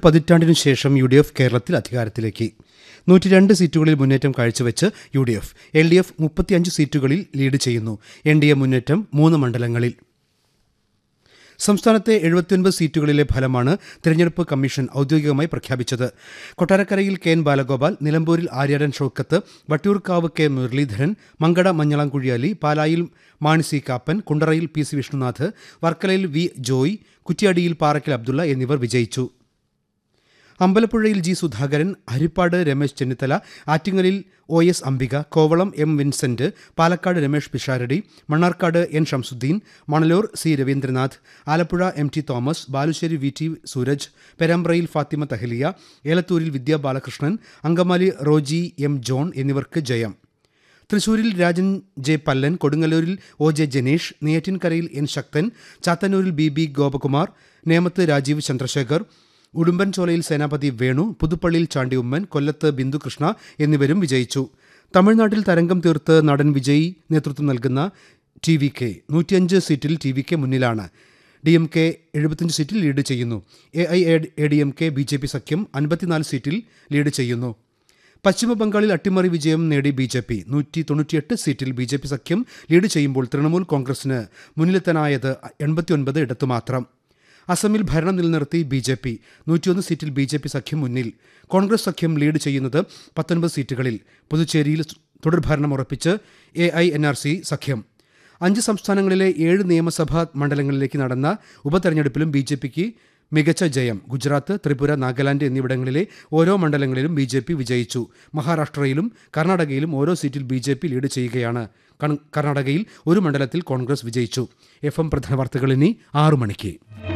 പതിറ്റാണ്ടിനു ശേഷം U D F കേരളത്തിൽ അധികാരത്തിലേക്ക് നൂറ്റി രണ്ട് സീറ്റുകളിൽ മുന്നേറ്റം കാഴ്ചവെച്ച് U D F L D F മുപ്പത്തിയഞ്ച് സീറ്റുകളിൽ ലീഡ് ചെയ്യുന്നു എൻ ഡി എ മുന്നേറ്റം മൂന്ന് മണ്ഡലങ്ങളിൽ സംസ്ഥാനത്തെ എഴുപത്തിയൊൻപത് സീറ്റുകളിലെ ഫലമാണ് തിരഞ്ഞെടുപ്പ് കമ്മീഷൻ ഔദ്യോഗികമായി പ്രഖ്യാപിച്ചത് കൊട്ടാരക്കരയിൽ കെ എൻ ബാലഗോപാൽ നിലമ്പൂരിൽ ആര്യാടൻ ഷൌക്കത്ത് വട്ടിയൂർക്കാവ് കെ മുരളീധരൻ മങ്കട മഞ്ഞളാംകുഴി അലി പാലായിൽ മാണി സി കാപ്പൻ കുണ്ടറയിൽ പി സി വിഷ്ണുനാഥ് വർക്കലയിൽ വി ജോയ് കുറ്റ്യാടിയിൽ പാറക്കൽ അബ്ദുള്ള എന്നിവർ വിജയിച്ചു അമ്പലപ്പുഴയിൽ ജി സുധാകരൻ ഹരിപ്പാട് രമേശ് ചെന്നിത്തല ആറ്റിങ്ങലിൽ O S Ambika Kovalam M Vincent Palakkad Ramesh Pisharody Mannarkkad N Shamsuddin Manalur C Raveendranath Alappuzha M T Thomas Balussery V T Sooraj പെരാമ്പ്രയിൽ ഫാത്തിമ തഹലിയ ഏലത്തൂരിൽ വിദ്യാ ബാലകൃഷ്ണൻ അങ്കമാലി റോജി എം ജോൺ എന്നിവർക്ക് ജയം തൃശൂരിൽ രാജൻ ജെ പല്ലൻ കൊടുങ്ങല്ലൂരിൽ ഒ ജെ ജനീഷ് നെയ്യാറ്റിൻകരയിൽ എൻ ശക്തൻ ചാത്തന്നൂരിൽ ബി ബി ഗോപകുമാർ നേമത്ത് രാജീവ് ചന്ദ്രശേഖർ ഉടുമ്പൻചോലയിൽ സേനാപതി വേണു പുതുപ്പള്ളിയിൽ ചാണ്ടി ഉമ്മൻ കൊല്ലത്ത് ബിന്ദുകൃഷ്ണ എന്നിവരും വിജയിച്ചു തമിഴ്നാട്ടിൽ തരംഗം തീർത്ത് നടൻ വിജയ് നേതൃത്വം നൽകുന്ന ടി വി കെ നൂറ്റിയഞ്ച് സീറ്റിൽ ടി വി കെ മുന്നിലാണ് ഡി എം കെ എഴുപത്തിയഞ്ച് സീറ്റിൽ ലീഡ് ചെയ്യുന്നു A I A D M K B J P സഖ്യം അൻപത്തിനാല് സീറ്റിൽ ലീഡ് ചെയ്യുന്നു പശ്ചിമ ബംഗാളിൽ അട്ടിമറി വിജയം നേടി ബി ജെ പി നൂറ്റി തൊണ്ണൂറ്റിയെട്ട് സീറ്റിൽ ബി ജെ പി സഖ്യം ലീഡ് ചെയ്യുമ്പോൾ തൃണമൂൽ കോൺഗ്രസിന് മുന്നിലെത്താനായത് എൺപത്തിയൊൻപത് ഇടത്തു മാത്രം അസമിൽ ഭരണം നിലനിർത്തി ബി ജെ പി നൂറ്റിയൊന്ന് സീറ്റിൽ ബി ജെ പി സഖ്യം മുന്നിൽ കോൺഗ്രസ് സഖ്യം ലീഡ് ചെയ്യുന്നത് പത്തൊൻപത് സീറ്റുകളിൽ പുതുച്ചേരിയിൽ തുടർഭരണം ഉറപ്പിച്ച് A I N R C സഖ്യം അഞ്ച് സംസ്ഥാനങ്ങളിലെ ഏഴ് നിയമസഭാ മണ്ഡലങ്ങളിലേക്ക് നടന്ന ഉപതെരഞ്ഞെടുപ്പിലും ബി ജെ പിക്ക് മികച്ച ജയം ഗുജറാത്ത് ത്രിപുര നാഗാലാൻഡ് എന്നിവിടങ്ങളിലെ ഓരോ മണ്ഡലങ്ങളിലും ബി ജെ പി വിജയിച്ചു മഹാരാഷ്ട്രയിലും കർണാടകയിലും ഓരോ സീറ്റിൽ ബി ജെ പി ലീഡ് ചെയ്യുകയാണ് കൺ- കർണാടകയിൽ ഒരു മണ്ഡലത്തിൽ കോൺഗ്രസ് വിജയിച്ചു എഫ് എം പ്രധാന വാർത്തകൾ ഇനി ആറു മണിക്ക്